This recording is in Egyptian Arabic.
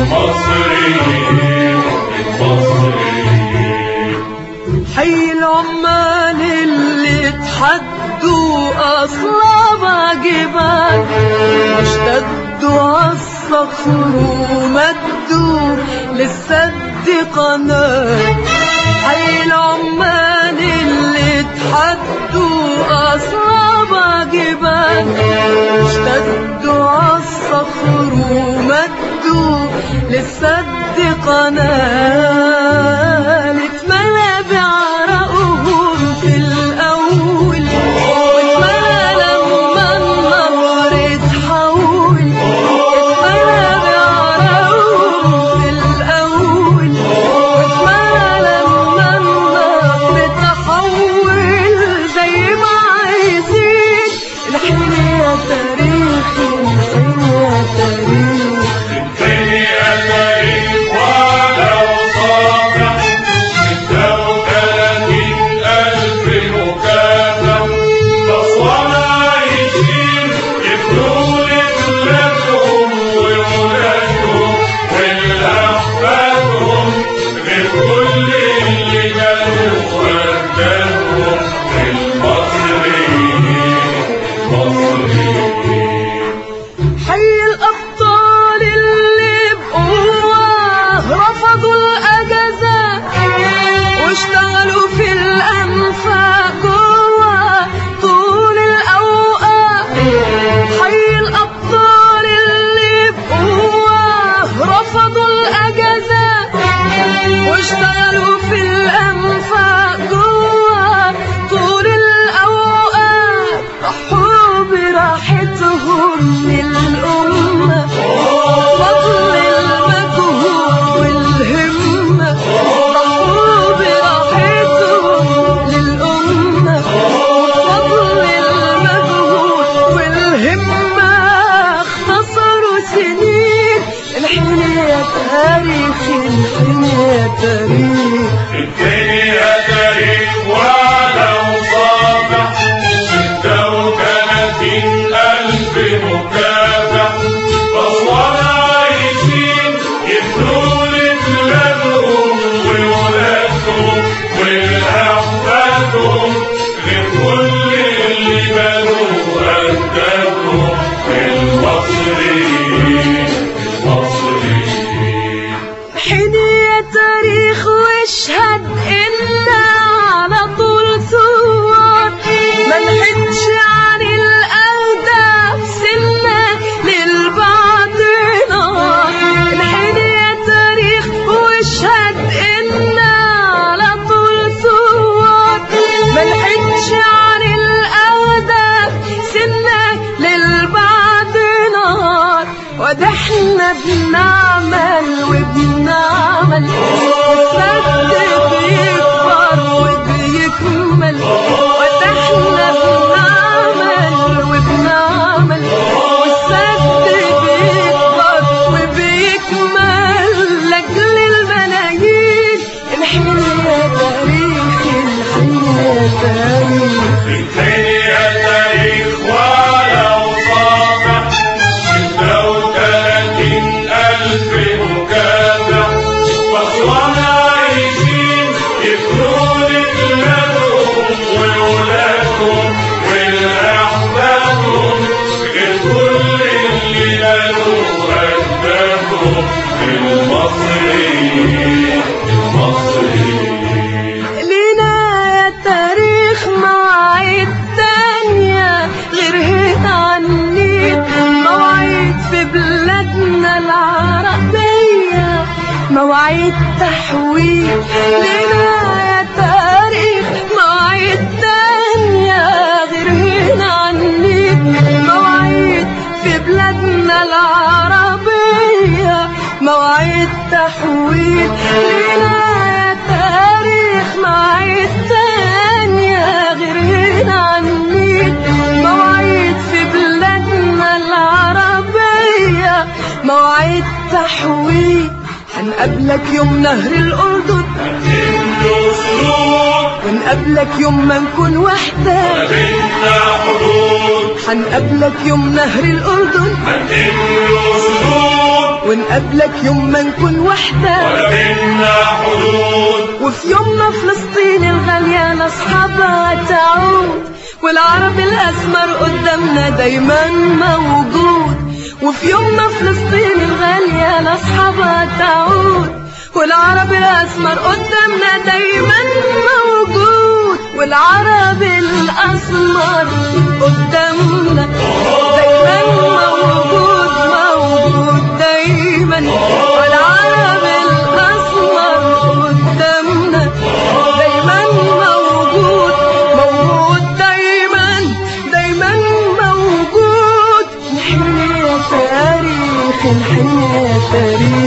المصريين المصريين حي العمال اللي اتحدوا أصلاب جبال واشتدوا عالصخر ومدوا للسد قناة حي العمال اللي اتحدوا أصلاب جبال واشتدوا عالصخر ومدوا للسد قناة اتملى بعرقهم في الأول واتملى لما النهر اتحول اتملى بعرقهم في الأول واتملى لما النهر اتحول زي ما عايزين الحين يا تاريخ الحين يا تاريخ الدنيا تاريخ ولو صافح ستة وثلاثين ألف مكافح أسوان عايشين يبنوا لبلادهم وولادهم ولأحفادهم غير كل اللي جالوا وأجدادهم المصريين المصريين حي الأبطال اللي بقوة رفضوا الأجازات واشتغلوا في الأنفاق جوه طول الأوقات حي الأبطال اللي بقوة رفضوا الأجازات واشتغلوا في الأنفاق جوه طول الأوقات ضحوا براحتهم للأمة فضل المجهود والهمة ضحوا براحتهم للأمة فضل المجهود والهمة اختصروا سنين الحين يا تاريخ الحين يا تاريخ الدنيا تاريخ ولو صافح ستة وثلاثين ألف مكافح أسوان عايشين يبنوا لبلادهم وولادهم ولأحفادهم غير كل اللي بنوا أجدادهم المصريين المصريين حين يا تاريخ واشهد إنا على طول ثوار ما نحدش عن الأهداف سنة للبعضنا الحين يا تاريخ واشهد إنا على طول ثوار ما نحدش عن الأهداف سنة للبعضنا وده احنا بنعمل وبنعمل والسد بيكبر وبيكمل وده احنا بنعمل وبنعمل والسد بيكبر وبيكمل لاجل الملايين الحين يا تاريخ الحين يا تاريخ الدنيا تاريخ ولو صافح ستة وثلاثين ألف مكافح أسوان عايشين يبنوا لبلادهم وولادهم ولأحفادهم غير كل اللي نالوا أجدادهم المصريين المصريين لينا يا تاريخ مواعيد تانية غير هنا عنيد مواعيد في بلادنا العربية مواعيد تحويل لينا يا تاريخ مواعيد تانية غير هنا عنيد مواعيد في بلادنا العربية مواعيد تحويل لينا يا تاريخ مواعيد تانية غير هنا عنيد مواعيد في بلادنا العربية مواعيد تحويل هنقابلك يوم نهر الأردن عنده سلوك ونقابلك يوم ما نكون وحدة بينا حدود هنقابلك يوم نهر الأردن عنده سلوك ونقابلك يوم ما نكون وحدة ولكننا حدود وفي يومنا فلسطين الغالية لأصحابها تعود والعرب الأسمر قدامنا دايما موجود وفي يومنا فلسطين الغالية لأصحابها تعود والعرب الأسمر قدامنا دايما موجود والعرب الأسمر قدامنا دايما موجود موجود دايما والعرب الأسمر قدامنا دايما موجود موجود دايما دايما موجود نحن يا تاريخ نحن يا تاريخ